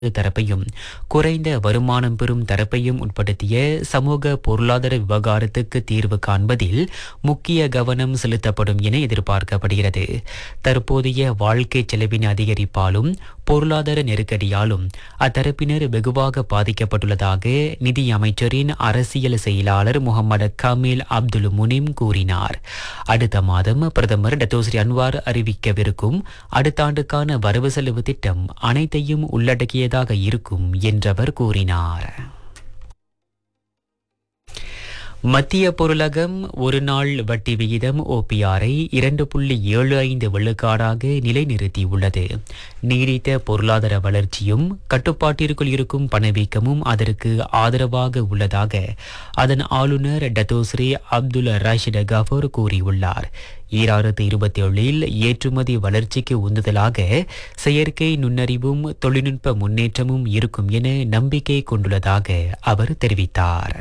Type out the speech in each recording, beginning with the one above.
தரப்பையும் குறைந்த வருமானம் பெறும் தரப்பையும் உட்படுத்திய சமூக பொருளாதார விவகாரத்துக்கு தீர்வு காண்பதில் முக்கிய கவனம் செலுத்தப்படும் என எதிர்பார்க்கப்படுகிறது தற்போதைய வாழ்க்கை செலவின் அதிகரிப்பாலும் பொருளாதார நெருக்கடியாலும் அத்தரப்பினர் வெகுவாக பாதிக்கப்பட்டுள்ளதாக நிதி அமைச்சரின் அரசியல் செயலாளர் முகமது கமீல் அப்துல் முனிம் கூறினார் அடுத்த மாதம் பிரதமர் டத்தோஸ்ரீ அன்வார் அறிவிக்கவிருக்கும் அடுத்த ஆண்டுக்கான வரவு செலவு திட்டம் அனைத்தையும் உள்ளடக்கியதாக இருக்கும் என்றவர் கூறினார் மத்திய பொருளகம் ஒரு நாள் வட்டி விகிதம் ஓபிஆரை இரண்டு புள்ளி ஏழு ஐந்து விழுக்காடாக நிலைநிறுத்தியுள்ளது நீடித்த பொருளாதார வளர்ச்சியும் கட்டுப்பாட்டிற்குள் இருக்கும் பணவீக்கமும் அதற்கு ஆதரவாக உள்ளதாக அதன் ஆளுநர் டத்தோஸ்ரீ அப்துல் ரஷித் கஃபூர் கூறியுள்ளார் ஈராயிரத்து இருபத்தி ஏழில் ஏற்றுமதி வளர்ச்சிக்கு உந்துதலாக செயற்கை நுண்ணறிவும் தொழில்நுட்ப முன்னேற்றமும் இருக்கும் என நம்பிக்கை கொண்டுள்ளதாக அவர் தெரிவித்தார்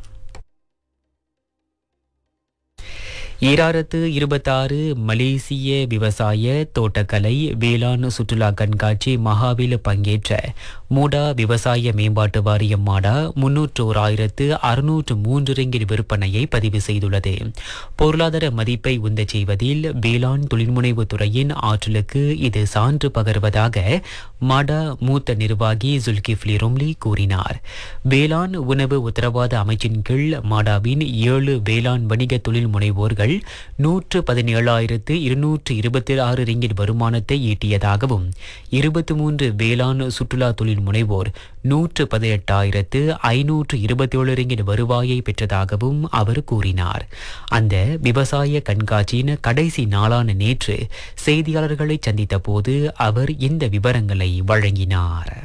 ஈராயிரத்து இருபத்தாறு மலேசிய விவசாய தோட்டக்கலை வேளாண் சுற்றுலா கண்காட்சி மகாவில் பங்கேற்ற மூடா விவசாய மேம்பாட்டு வாரியம் மாடா முன்னூற்றோராயிரத்து அறுநூற்று மூன்று ரிங்கில் விற்பனையை பதிவு செய்துள்ளது பொருளாதார மதிப்பை உந்தச் செய்வதில் வேளாண் தொழில்முனைவு துறையின் ஆற்றலுக்கு இது சான்று பகர்வதாக மாடா மூத்த நிர்வாகி ஜுல்கிஃப்லி ரொம்லி கூறினார் வேளாண் உணவு உத்தரவாத அமைச்சின் கீழ் மாடாவின் ஏழு வேளாண் வணிக தொழில் முனைவோர்கள் நூற்று பதினேழாயிரத்து இருநூற்று இருபத்தி ஆறு ரிங்கிட் வருமானத்தை ஈட்டியதாகவும் இருபத்தி மூன்று வேளாண் சுற்றுலா தொழில் முனைவோர் நூற்று பதினெட்டாயிரத்து ஐநூற்று இருபத்தி ஏழு ரிங்கிட் வருவாயை பெற்றதாகவும் அவர் கூறினார் அந்த விவசாய கண்காட்சியின் கடைசி நாளான நேற்று செய்தியாளர்களை சந்தித்த போது அவர் இந்த விவரங்களை வழங்கினார்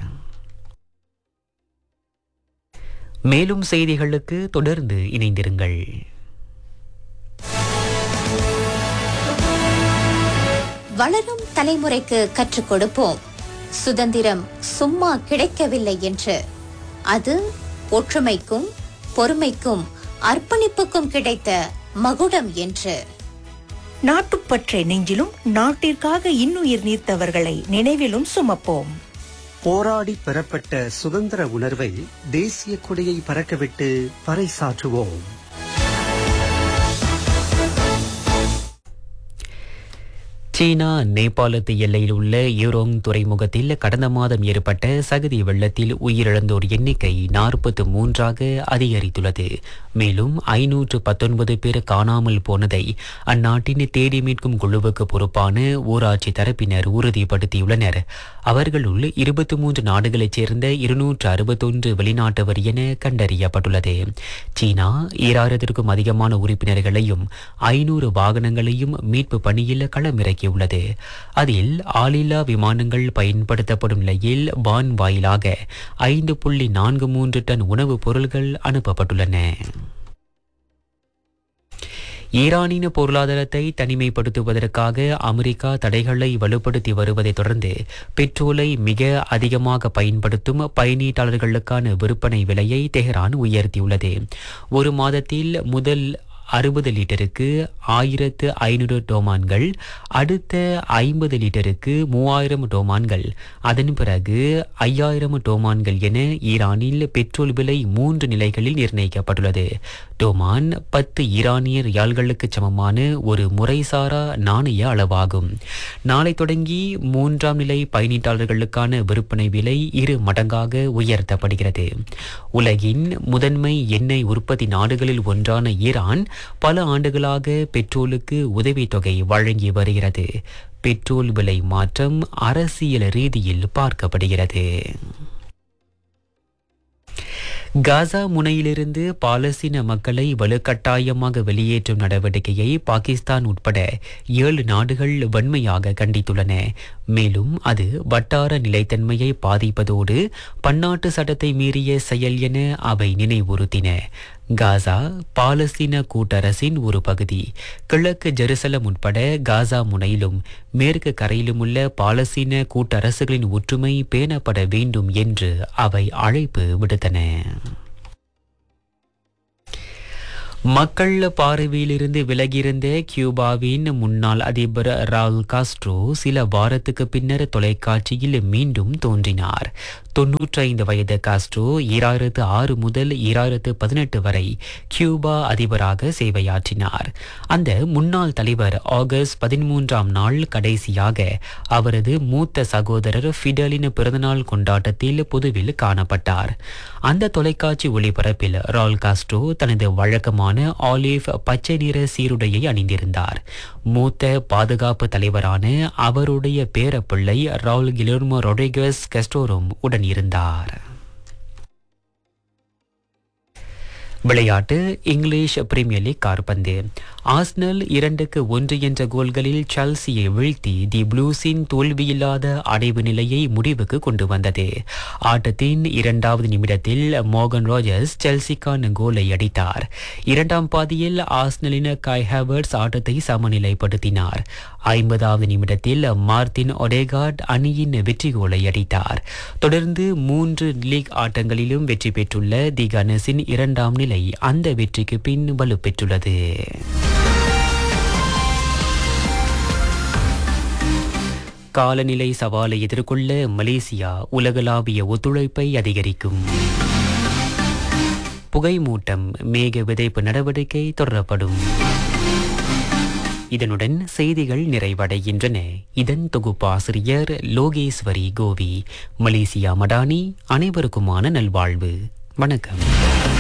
மேலும் செய்திகளுக்கு தொடர்ந்து இணைந்திருங்கள் வளரும் தலைமுறைக்கு கற்றுக் கொடுப்போம் சுதந்திரம் சும்மா கிடைக்கவில்லை என்று அது ஒற்றுமைக்கும் பொறுமைக்கும் அர்ப்பணிப்புக்கும் கிடைத்த மகுடம் என்று நாட்டுப்பற்றை நெஞ்சிலும் நாட்டிற்காக இன்னுயிர் நீர்த்தவர்களை நினைவிலும் சுமப்போம் போராடி பெறப்பட்ட சுதந்திர உணர்வை தேசிய கொடியை பறக்கவிட்டு பறைசாற்றுவோம் சீனா நேபாளத்து எல்லையில் உள்ள யூரோங் துறைமுகத்தில் கடந்த மாதம் ஏற்பட்ட சகதி வெள்ளத்தில் உயிரிழந்தோர் எண்ணிக்கை நாற்பத்து மூன்றாக அதிகரித்துள்ளது மேலும் ஐநூற்று பத்தொன்பது பேர் காணாமல் போனதை அந்நாட்டின் தேடி மீட்கும் குழுவுக்கு பொறுப்பான ஊராட்சி தரப்பினர் உறுதிப்படுத்தியுள்ளனர் அவர்களுள் இருபத்தி மூன்று நாடுகளைச் சேர்ந்த இருநூற்று அறுபத்தொன்று வெளிநாட்டவர் என கண்டறியப்பட்டுள்ளது சீனா ஈராயிரத்திற்கும் அதிகமான உறுப்பினர்களையும் ஐநூறு வாகனங்களையும் மீட்பு பணியில் களமிறக்கியுள்ளது அதில் ஆளில்லா விமானங்கள் பயன்படுத்தப்படும் நிலையில் வான் வாயிலாக ஐந்து புள்ளி நான்கு மூன்று டன் உணவுப் பொருள்கள் அனுப்பப்பட்டுள்ளன ஈரானின் பொருளாதாரத்தை தனிமைப்படுத்துவதற்காக அமெரிக்கா தடைகளை வலுப்படுத்தி வருவதைத் தொடர்ந்து பெட்ரோலை மிக அதிகமாக பயன்படுத்தும் பயணீட்டாளர்களுக்கான விற்பனை விலையை தெஹ்ரான் உயர்த்தியுள்ளது ஒரு மாதத்தில் முதல் அறுபது லிட்டருக்கு ஆயிரத்து ஐநூறு டோமான்கள் அடுத்த ஐம்பது லிட்டருக்கு மூவாயிரம் டோமான்கள் அதன் பிறகு ஐயாயிரம் டோமான்கள் என ஈரானில் பெட்ரோல் விலை மூன்று நிலைகளில் நிர்ணயிக்கப்பட்டுள்ளது டோமான் பத்து ஈரானிய ரியால்களுக்கு சமமான ஒரு முறைசாரா நாணய அளவாகும் நாளை தொடங்கி மூன்றாம் நிலை பயணீட்டாளர்களுக்கான விற்பனை விலை இரு மடங்காக உயர்த்தப்படுகிறது உலகின் முதன்மை எண்ணெய் உற்பத்தி நாடுகளில் ஒன்றான ஈரான் பல ஆண்டுகளாக பெட்ரோலுக்கு உதவித்தொகை வழங்கி வருகிறது பெட்ரோல் விலை மாற்றம் அரசியல் ரீதியில் பார்க்கப்படுகிறது காசா முனையிலிருந்து பாலஸ்தீன மக்களை வலுக்கட்டாயமாக வெளியேற்றும் நடவடிக்கையை பாகிஸ்தான் உட்பட ஏழு நாடுகள் வன்மையாக கண்டித்துள்ளன மேலும் அது வட்டார நிலைத்தன்மையை பாதிப்பதோடு பன்னாட்டு சட்டத்தை மீறிய செயல் என அவை நினைவுறுத்தின காசா பாலஸ்தீன கூட்டரசின் ஒரு பகுதி கிழக்கு ஜெருசலம் உட்பட காசா முனையிலும் மேற்கு கரையிலும் உள்ள பாலஸ்தீன கூட்டரசுகளின் ஒற்றுமை பேணப்பட வேண்டும் என்று அவை அழைப்பு விடுத்தன மக்கள் பார்வையிலிருந்து விலகியிருந்த கியூபாவின் முன்னாள் அதிபர் ரால் காஸ்ட்ரோ சில வாரத்துக்கு பின்னர் தொலைக்காட்சியில் மீண்டும் தோன்றினார் தொன்னூற்றைந்து வயது காஸ்ட்ரோ ஈராயிரத்து ஆறு முதல் ஈராயிரத்து பதினெட்டு வரை கியூபா அதிபராக சேவையாற்றினார் அந்த முன்னாள் தலைவர் ஆகஸ்ட் பதிமூன்றாம் நாள் கடைசியாக அவரது மூத்த சகோதரர் ஃபிடலின் பிறந்தநாள் கொண்டாட்டத்தில் பொதுவில் காணப்பட்டார் அந்த தொலைக்காட்சி ஒளிபரப்பில் ரால் காஸ்ட்ரோ தனது வழக்கமான ஆலிவ் பச்சை நிற சீருடையை அணிந்திருந்தார் மூத்த பாதுகாப்பு தலைவரான அவருடைய பேரப்பிள்ளை ரால் கிலர்மோ ரொட்ரிகஸ் கஸ்டோரும் உடன் இருந்தார் விளையாட்டு இங்கிலீஷ் பிரீமியர் லீக் கார்பந்து ஆஸ்னல் இரண்டுக்கு ஒன்று என்ற கோல்களில் செல்சியை வீழ்த்தி தி ப்ளூஸின் தோல்வியில்லாத அடைவு நிலையை முடிவுக்கு கொண்டு வந்தது ஆட்டத்தின் இரண்டாவது நிமிடத்தில் மோகன் ராஜர்ஸ் செல்சிக்கான கோலை அடித்தார் இரண்டாம் பாதியில் ஆஸ்னலின காய் ஹேவர்ட்ஸ் ஆட்டத்தை சமநிலைப்படுத்தினார் ஐம்பதாவது நிமிடத்தில் மார்டின் ஒடேகார்ட் அணியின் வெற்றி கோலை அடித்தார் தொடர்ந்து மூன்று லீக் ஆட்டங்களிலும் வெற்றி பெற்றுள்ள தி கனஸின் இரண்டாம் நிலை அந்த வெற்றிக்கு பின் வலுப்பெற்றுள்ளது காலநிலை சவாலை எதிர்கொள்ள மலேசியா உலகளாவிய ஒத்துழைப்பை அதிகரிக்கும் புகைமூட்டம் மேக விதைப்பு நடவடிக்கை தொடரப்படும் இதனுடன் செய்திகள் நிறைவடைகின்றன இதன் தொகுப்பாசிரியர் லோகேஸ்வரி கோவி மலேசியா மடானி அனைவருக்குமான நல்வாழ்வு வணக்கம்